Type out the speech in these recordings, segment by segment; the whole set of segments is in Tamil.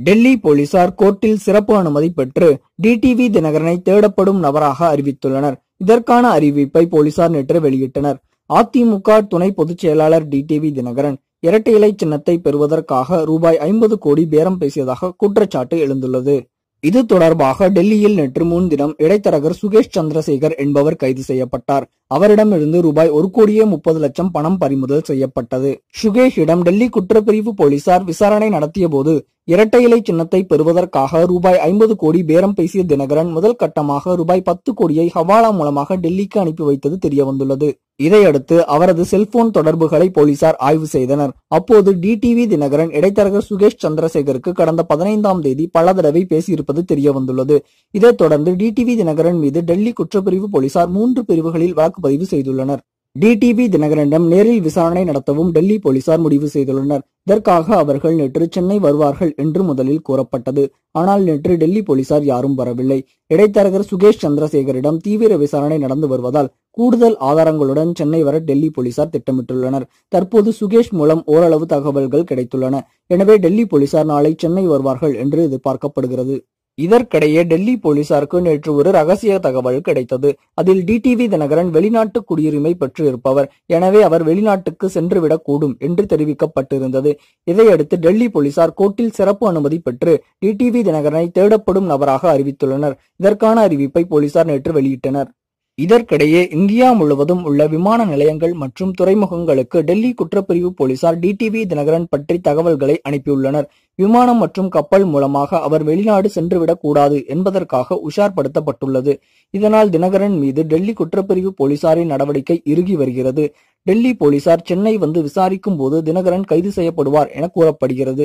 டெல்லி போலீசார் கோர்ட்டில் சிறப்பு அனுமதி பெற்று டிடிவி தினகரனை தேடப்படும் நபராக அறிவித்துள்ளனர் இதற்கான அறிவிப்பை போலீசார் நேற்று வெளியிட்டனர் அதிமுக துணை பொதுச் செயலாளர் டிடிவி தினகரன் இரட்டை இலை சின்னத்தை பெறுவதற்காக ரூபாய் ஐம்பது கோடி பேரம் பேசியதாக குற்றச்சாட்டு எழுந்துள்ளது இது தொடர்பாக டெல்லியில் நேற்று முன்தினம் இடைத்தரகர் சுகேஷ் சந்திரசேகர் என்பவர் கைது செய்யப்பட்டார் அவரிடமிருந்து ரூபாய் ஒரு கோடியே முப்பது லட்சம் பணம் பறிமுதல் செய்யப்பட்டது சுகேஷிடம் டெல்லி குற்றப்பிரிவு போலீசார் விசாரணை நடத்திய போது இரட்டை இலை சின்னத்தை பெறுவதற்காக ரூபாய் ஐம்பது கோடி பேரம் பேசிய தினகரன் முதல் கட்டமாக ரூபாய் பத்து கோடியை ஹவாலா மூலமாக டெல்லிக்கு அனுப்பி வைத்தது தெரியவந்துள்ளது இதையடுத்து அவரது செல்போன் தொடர்புகளை போலீசார் ஆய்வு செய்தனர் அப்போது டிடிவி தினகரன் இடைத்தரகர் சுகேஷ் சந்திரசேகருக்கு கடந்த பதினைந்தாம் தேதி பல தடவை பேசியிருப்பது தெரியவந்துள்ளது இதைத் தொடர்ந்து டிடிவி தினகரன் மீது டெல்லி குற்றப்பிரிவு போலீசார் மூன்று பிரிவுகளில் வழக்கு பதிவு செய்துள்ளனர் டிடிவி தினகரனிடம் நேரில் விசாரணை நடத்தவும் டெல்லி போலீசார் முடிவு செய்துள்ளனர் இதற்காக அவர்கள் நேற்று சென்னை வருவார்கள் என்று முதலில் கூறப்பட்டது ஆனால் நேற்று டெல்லி போலீசார் யாரும் வரவில்லை இடைத்தரகர் சுகேஷ் சந்திரசேகரிடம் தீவிர விசாரணை நடந்து வருவதால் கூடுதல் ஆதாரங்களுடன் சென்னை வர டெல்லி போலீசார் திட்டமிட்டுள்ளனர் தற்போது சுகேஷ் மூலம் ஓரளவு தகவல்கள் கிடைத்துள்ளன எனவே டெல்லி போலீசார் நாளை சென்னை வருவார்கள் என்று எதிர்பார்க்கப்படுகிறது இதற்கிடையே டெல்லி போலீசாருக்கு நேற்று ஒரு ரகசிய தகவல் கிடைத்தது அதில் டிடிவி தினகரன் வெளிநாட்டு குடியுரிமை பெற்று இருப்பவர் எனவே அவர் வெளிநாட்டுக்கு சென்றுவிடக்கூடும் என்று தெரிவிக்கப்பட்டிருந்தது இதையடுத்து டெல்லி போலீசார் கோர்ட்டில் சிறப்பு அனுமதி பெற்று டிடிவி தினகரனை தேடப்படும் நபராக அறிவித்துள்ளனர் இதற்கான அறிவிப்பை போலீசார் நேற்று வெளியிட்டனர் இதற்கிடையே இந்தியா முழுவதும் உள்ள விமான நிலையங்கள் மற்றும் துறைமுகங்களுக்கு டெல்லி குற்றப்பிரிவு போலீசார் டிடிவி தினகரன் பற்றி தகவல்களை அனுப்பியுள்ளனர் விமானம் மற்றும் கப்பல் மூலமாக அவர் வெளிநாடு சென்றுவிடக் கூடாது என்பதற்காக உஷார்படுத்தப்பட்டுள்ளது இதனால் தினகரன் மீது டெல்லி குற்றப்பிரிவு போலீசாரின் நடவடிக்கை இறுகி வருகிறது டெல்லி போலீசார் சென்னை வந்து விசாரிக்கும் போது தினகரன் கைது செய்யப்படுவார் என கூறப்படுகிறது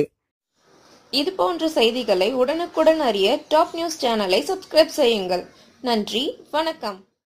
இது போன்ற செய்திகளை உடனுக்குடன் அறிய டாப் நியூஸ் சேனலை சப்ஸ்கிரைப் செய்யுங்கள் நன்றி வணக்கம்